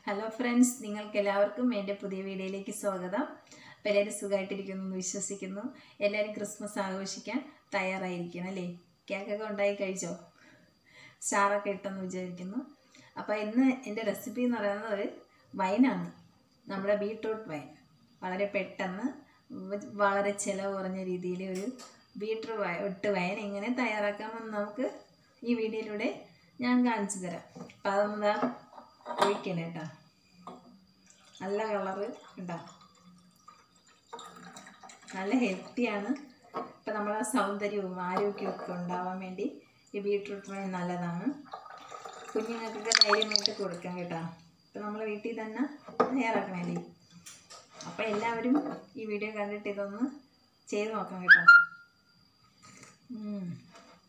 Hello friends നിങ്ങൾക്ക് എല്ലാവർക്കും എൻ്റെ പുതിയ വീഡിയോയിലേക്ക് സ്വാഗതം അപ്പോൾ എല്ലാവരും സുഖമായിട്ടിരിക്കുന്നു എന്ന് വിശ്വസിക്കുന്നു എല്ലാവരും ക്രിസ്മസ് ആഘോഷിക്കാൻ തയ്യാറായിരിക്കണം അല്ലേ കേക്കൊക്കെ ഉണ്ടായി കഴിച്ചോ സ്റ്റാറൊക്കെ ഇട്ടെന്ന് വിചാരിക്കുന്നു അപ്പോൾ ഇന്ന് എൻ്റെ റെസിപ്പി എന്ന് പറയുന്നത് ഒരു വൈനാണ് നമ്മുടെ ബീട്രൂട്ട് വൈൻ വളരെ പെട്ടെന്ന് വ- വളരെ ചിലവ് കുറഞ്ഞ രീതിയിൽ ഒരു ബീട്രൂട്ട് വൈൻ എങ്ങനെ തയ്യാറാക്കാമെന്ന് നമുക്ക് ഈ വീഡിയോയിലൂടെ ഞാൻ കാണിച്ചു തരാം അപ്പം അതൊന്ന് ഒഴിക്കണം കേട്ടോ നല്ല കളറ് ഉണ്ടാവും നല്ല ഹെൽത്തിയാണ് ഇപ്പം നമ്മളെ സൗന്ദര്യവും ആരോഗ്യവും ഒക്കെ ഉണ്ടാവാൻ വേണ്ടി ഈ ബീട്രൂട്ട് വൈൻ നല്ലതാണ് കുഞ്ഞുങ്ങൾക്കൊക്കെ ധൈര്യമായിട്ട് കൊടുക്കാം കേട്ടോ ഇപ്പം നമ്മൾ വീട്ടിൽ തന്നെ തയ്യാറാക്കണല്ലേ അപ്പം എല്ലാവരും ഈ വീഡിയോ കണ്ടിട്ട് ഇതൊന്ന് ചെയ്ത് നോക്കാം കേട്ടോ ഉം.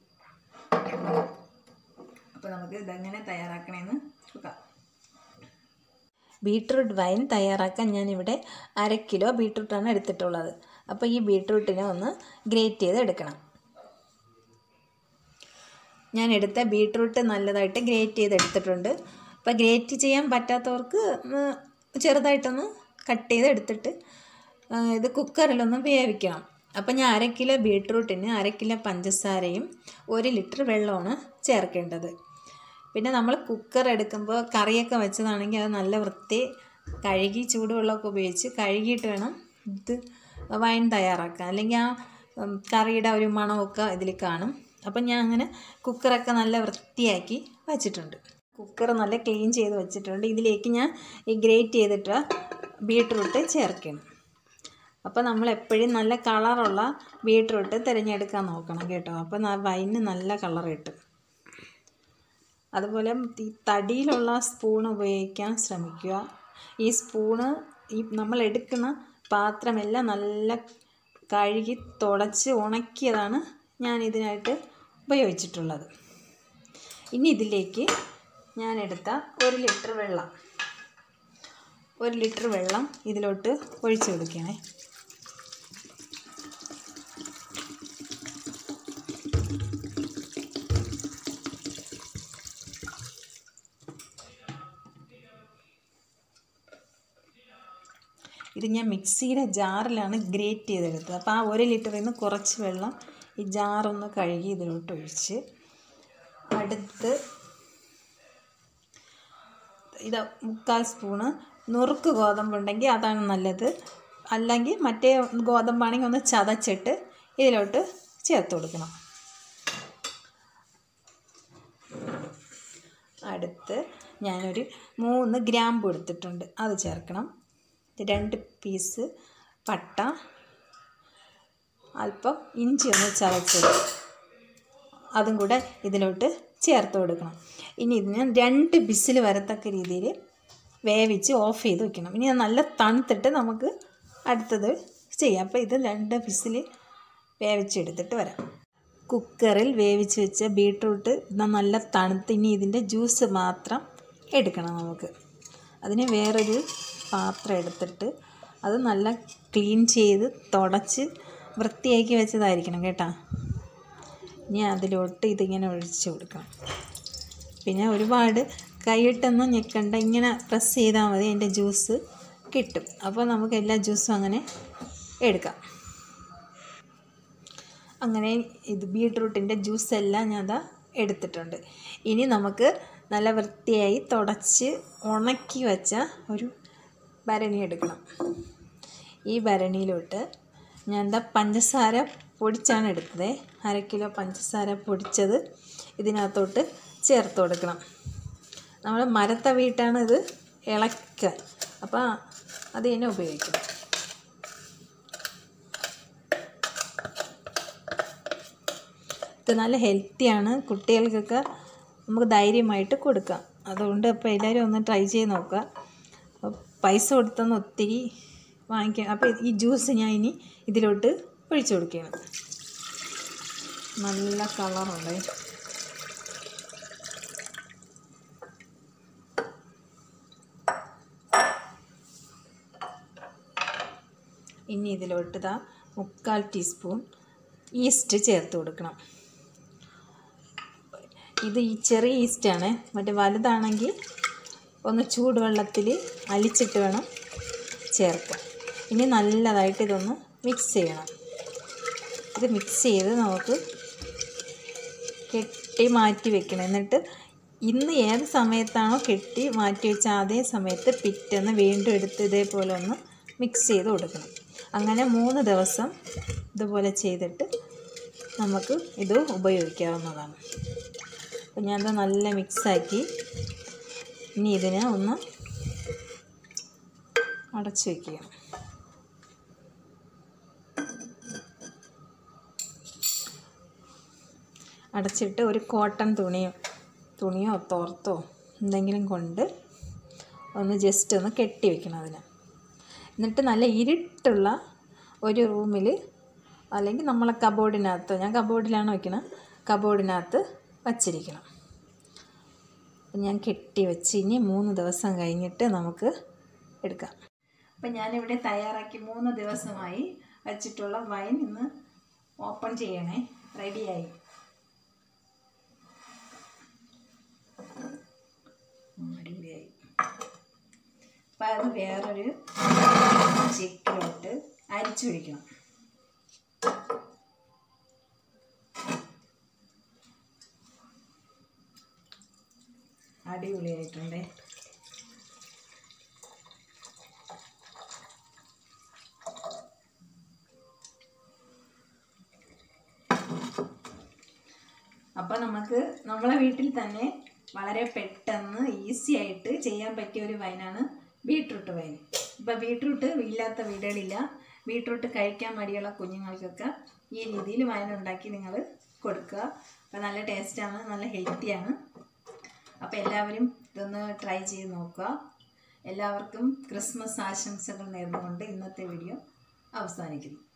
അപ്പോൾ നമുക്ക് ഇതെങ്ങനെ തയ്യാറാക്കണമെന്ന് നോക്കാം ബീട്രൂട്ട് വൈൻ തയ്യാറാക്കാൻ ഞാനിവിടെ അര കിലോ ബീട്രൂട്ടാണ് എടുത്തിട്ടുള്ളത് അപ്പോൾ ഈ ബീട്രൂട്ടിനെ ഒന്ന് ഗ്രേറ്റ് ചെയ്ത് എടുക്കണം ഞാൻ എടുത്ത ബീട്രൂട്ട് നല്ലതായിട്ട് ഗ്രേറ്റ് ചെയ്ത് എടുത്തിട്ടുണ്ട് അപ്പോൾ ഗ്രേറ്റ് ചെയ്യാൻ പറ്റാത്തവർക്ക് ഒന്ന് ചെറുതായിട്ടൊന്ന് കട്ട് ചെയ്ത് എടുത്തിട്ട് ആ, ഇത് കുക്കറിലൊന്ന് വേവിക്കണം അപ്പോൾ ഞാൻ അര കിലോ ബീട്രൂട്ടിന് അര കിലോ പഞ്ചസാരയും ഒരു ലിറ്റർ വെള്ളമാണ് ചേർക്കേണ്ടത് പിന്നെ നമ്മൾ കുക്കർ എടുക്കുമ്പോൾ കറിയൊക്കെ വെച്ചതാണെങ്കിൽ അത് നല്ല വൃത്തി കഴുകി ചൂടുവെള്ളമൊക്കെ ഉപയോഗിച്ച് കഴുകിയിട്ട് വേണം ഇത് വൈൻ തയ്യാറാക്കാൻ അല്ലെങ്കിൽ ആ ഉം, കറിയുടെ ഒരു മണമൊക്കെ ഇതിൽ കാണും അപ്പം ഞാൻ അങ്ങനെ കുക്കറൊക്കെ നല്ല വൃത്തിയാക്കി വച്ചിട്ടുണ്ട് കുക്കർ നല്ല ക്ലീൻ ചെയ്ത് വെച്ചിട്ടുണ്ട് ഇതിലേക്ക് ഞാൻ ഈ ഗ്രേറ്റ് ചെയ്തിട്ട് ബീട്രൂട്ട് ചേർക്കണം അപ്പോൾ നമ്മൾ എപ്പോഴും നല്ല കളറുള്ള ബീട്രൂട്ട് തിരഞ്ഞെടുക്കാൻ നോക്കണം കേട്ടോ അപ്പോൾ വൈന് നല്ല കളർ കിട്ടും അതുപോലെ ഈ തടിയിലുള്ള സ്പൂൺ ഉപയോഗിക്കാൻ ശ്രമിക്കുക ഈ സ്പൂണ് ഈ നമ്മൾ എടുക്കുന്ന പാത്രമെല്ലാം നല്ല കഴുകി തുടച്ച് ഉണക്കിയതാണ് ഞാൻ ഇതിനായിട്ട് ഉപയോഗിച്ചിട്ടുള്ളത് ഇനി ഇതിലേക്ക് ഞാൻ എടുത്ത ഒരു ലിറ്റർ വെള്ളം ഒരു ലിറ്റർ വെള്ളം ഇതിലോട്ട് ഒഴിച്ചു കൊടുക്കണേ ഇത് ഞാൻ മിക്സിയുടെ ജാറിലാണ് ഗ്രേറ്റ് ചെയ്തെടുത്തത് അപ്പോൾ ആ ഒരു ലിറ്ററിൽ നിന്ന് കുറച്ച് വെള്ളം ഈ ജാറൊന്ന് കഴുകി ഇതിലോട്ട് ഒഴിച്ച് അടുത്ത് ഇത് മുക്കാൽ സ്പൂണ് നുറുക്ക് ഗോതമ്പുണ്ടെങ്കിൽ അതാണ് നല്ലത് അല്ലെങ്കിൽ മറ്റേ ഗോതമ്പാണെങ്കിൽ ഒന്ന് ചതച്ചിട്ട് ഇതിലോട്ട് ചേർത്ത് കൊടുക്കണം അടുത്ത് ഞാനൊരു മൂന്ന് ഗ്രാമ്പ് എടുത്തിട്ടുണ്ട് അത് ചേർക്കണം രണ്ട് പീസ് പട്ട അല്പം ഇഞ്ചി ഒന്ന് ചതച്ചത് അതും കൂടെ ഇതിലോട്ട് ചേർത്ത് കൊടുക്കണം ഇനി ഇതിന് രണ്ട് ബിസിൽ വരത്തക്ക രീതിയിൽ വേവിച്ച് ഓഫ് ചെയ്ത് വെക്കണം ഇനി അത് നല്ല തണുത്തിട്ട് നമുക്ക് അടുത്തത് ചെയ്യാം അപ്പോൾ ഇത് രണ്ട് ബിസിൽ വേവിച്ചെടുത്തിട്ട് വരാം കുക്കറിൽ വേവിച്ച് വെച്ച ബീട്രൂട്ട് ഇത് നല്ല തണുത്ത് ഇനി ഇതിൻ്റെ ജ്യൂസ് മാത്രം എടുക്കണം നമുക്ക് അതിന് വേറൊരു പാത്രം എടുത്തിട്ട് അത് നല്ല ക്ലീൻ ചെയ്ത് തുടച്ച് വൃത്തിയാക്കി വെച്ചതായിരിക്കണം കേട്ടോ ഇനി അതിലോട്ട് ഇതിങ്ങനെ ഒഴിച്ച് കൊടുക്കണം പിന്നെ ഒരുപാട് കൈയിട്ടൊന്നും ഞെക്കണ്ട ഇങ്ങനെ പ്രസ് ചെയ്താൽ മതി അതിൻ്റെ ജ്യൂസ് കിട്ടും അപ്പോൾ നമുക്ക് എല്ലാ ജ്യൂസും അങ്ങനെ എടുക്കാം അങ്ങനെ ഇത് ബീട്രൂട്ടിൻ്റെ ജ്യൂസ് എല്ലാം ഞാൻ അതാ എടുത്തിട്ടുണ്ട് ഇനി നമുക്ക് നല്ല വൃത്തിയായി തുടച്ച് ഉണക്കി വെച്ച ഒരു ഭരണി എടുക്കണം ഈ ഭരണിയിലോട്ട് ഞാൻ എന്താ പഞ്ചസാര പൊടിച്ചാണ് എടുത്തത് അര കിലോ പഞ്ചസാര പൊടിച്ചത് ഇതിനകത്തോട്ട് ചേർത്ത് കൊടുക്കണം നമ്മൾ മരത്തവിയിട്ടാണ് ഇത് ഇളക്കുക അപ്പോൾ അത് തന്നെ ഉപയോഗിക്കണം ഇത് നല്ല ഹെൽത്തിയാണ് കുട്ടികൾക്കൊക്കെ നമുക്ക് ധൈര്യമായിട്ട് കൊടുക്കാം അതുകൊണ്ട് അപ്പോൾ എല്ലാവരും ഒന്ന് ട്രൈ ചെയ്ത് നോക്കുക അപ്പോൾ പൈസ കൊടുത്തൊന്ന് ഒത്തിരി വാങ്ങിക്കാം അപ്പോൾ ഈ ജ്യൂസ് ഞാൻ ഇനി ഇതിലോട്ട് ഒഴിച്ചു കൊടുക്കുകയാണ് നല്ല കളറുണ്ട് ഇനി ഇതിലോട്ട് ഇതാ മുക്കാൽ ടീസ്പൂൺ ഈസ്റ്റ് ചേർത്ത് കൊടുക്കണം ഇത് ഈ ചെറിയ ഈസ്റ്റാണ് മറ്റേ വലുതാണെങ്കിൽ ഒന്ന് ചൂടുവെള്ളത്തിൽ അലിച്ചിട്ട് വേണം ചേർക്കാൻ ഇനി നല്ലതായിട്ട് ഇതൊന്ന് മിക്സ് ചെയ്യണം ഇത് മിക്സ് ചെയ്ത് നമുക്ക് കെട്ടി മാറ്റി വെക്കണം എന്നിട്ട് ഇന്ന് ഏത് സമയത്താണോ കെട്ടി മാറ്റി വെച്ച അതേ സമയത്ത് പിറ്റേന്ന് വീണ്ടും എടുത്ത് ഇതേപോലെ ഒന്ന് മിക്സ് ചെയ്ത് കൊടുക്കണം അങ്ങനെ മൂന്ന് ദിവസം ഇതുപോലെ ചെയ്തിട്ട് നമുക്ക് ഇത് ഉപയോഗിക്കാവുന്നതാണ് അപ്പം ഞാനത് നല്ല മിക്സാക്കി ഇനി ഇതിനെ ഒന്ന് അടച്ചു വയ്ക്കുക അടച്ചിട്ട് ഒരു കോട്ടൺ തുണിയോ തുണിയോ തോർത്തോ എന്തെങ്കിലും കൊണ്ട് ഒന്ന് ജസ്റ്റ് ഒന്ന് കെട്ടി വെക്കണം അതിന് എന്നിട്ട് നല്ല ഇരുട്ടുള്ള ഒരു റൂമിൽ അല്ലെങ്കിൽ നമ്മളെ കബോർഡിനകത്ത് ഞാൻ കബോർഡിലാണ് വയ്ക്കുന്നത് കബോർഡിനകത്ത് വച്ചിരിക്കണം അപ്പം ഞാൻ കെട്ടി വെച്ച് ഇനി മൂന്ന് ദിവസം കഴിഞ്ഞിട്ട് നമുക്ക് എടുക്കാം അപ്പം ഞാനിവിടെ തയ്യാറാക്കി മൂന്ന് ദിവസമായി വച്ചിട്ടുള്ള വൈൻ ഇന്ന് ഓപ്പൺ ചെയ്യണേ റെഡിയായി അടിപൊളിയായി അപ്പം അത് വേറൊരു ചിക്കലോട്ട് അരിച്ചൊഴിക്കണം അടിപൊളിയായിട്ടുണ്ടേ അപ്പോൾ നമുക്ക് നമ്മളെ വീട്ടിൽ തന്നെ വളരെ പെട്ടെന്ന് ഈസി ആയിട്ട് ചെയ്യാൻ പറ്റിയ ഒരു വൈനാണ് ബീട്രൂട്ട് വൈൻ ഇപ്പോൾ ബീട്രൂട്ട് ഇല്ലാത്ത വീടുകളില്ല ബീട്രൂട്ട് കഴിക്കാൻ മടിയുള്ള കുഞ്ഞുങ്ങൾക്കൊക്കെ ഈ രീതിയിൽ വൈൻ ഉണ്ടാക്കി നിങ്ങൾ കൊടുക്കുക അപ്പോൾ നല്ല ടേസ്റ്റാണ് നല്ല ഹെൽത്തിയാണ് അപ്പോൾ എല്ലാവരും ഇതൊന്ന് ട്രൈ ചെയ്ത് നോക്കുക എല്ലാവർക്കും ക്രിസ്മസ് ആശംസകൾ നേർന്നുകൊണ്ട് ഇന്നത്തെ വീഡിയോ അവസാനിക്കുന്നു